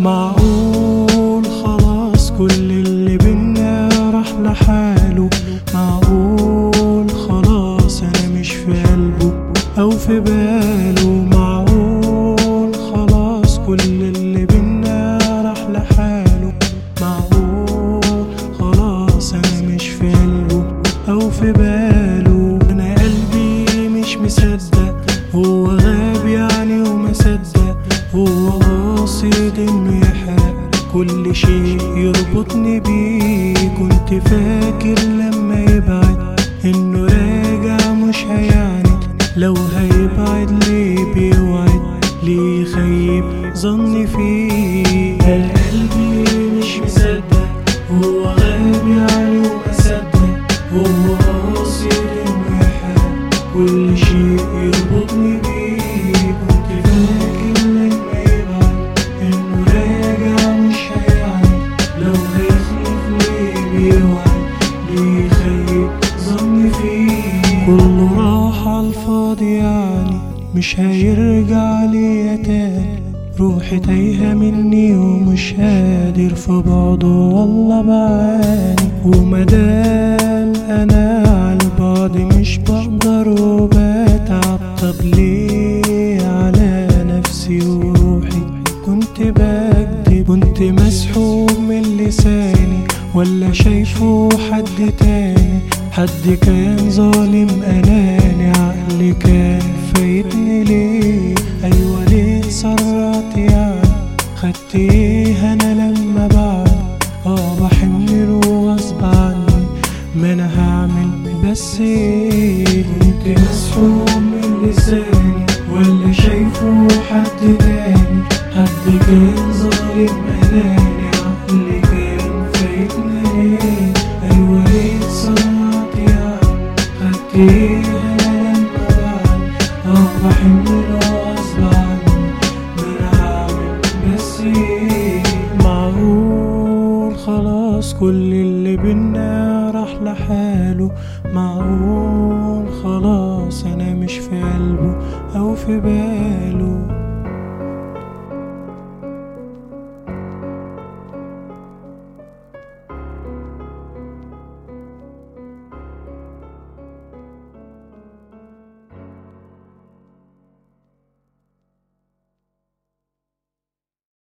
معقول خلاص كل اللي بينا راح لحاله معقول خلاص انا مش في قلبه او في باله معقول خلاص كل اللي بينا راح لحاله معقول خلاص انا مش في قلبه او في باله انا قلبي مش مصدق هو غاب يعني وما صدق هو قاصد انه يحرق كل شيء يربطني بيه كنت فاكر لما يبعد انه راجع مش هيعند لو هيبعد ليه بيوعد ليه يخيب ظني فيه انا قلبي مش مصدق هو غاب يعني وما صدق هو قاصد انه يحرق كل شيء يربطني بيه كنت فاكر لما يبعد انه راجع مش هيعند لو هيخلف ليه بيوعد ليه يخيب ظني فيه كله راح عالفاضي يعني مش هيرجع ليا تاني روحي تايهة مني ومش قادر في بعضه والله بعاني ومدام انا عالبعد مش بقدر وبتعب طب ليه على نفسي وروحي كنت بكدب كنت مسحوب من لساني ولا شايفه حد تاني حد كان ظالم اناني عقلي كان فايتني ليه ايوه ليه اتسرعت يعني خدت ايه انا لما بعد اه بحمل وغصب عني ما انا هعمل بس ايه كنت مسحوب من لساني ولا شايفه حد تاني حد كان ظالم اناني عقلي كان فايتني ليه ايوه ليه اتسرعت يعني خدت ايه انا لما بعد اه بحمل غصب عني ما انا هعمل بس ايه معقول خلاص كل اللي بينا راح لحاله معقول خلاص انا مش في قلبه او في باله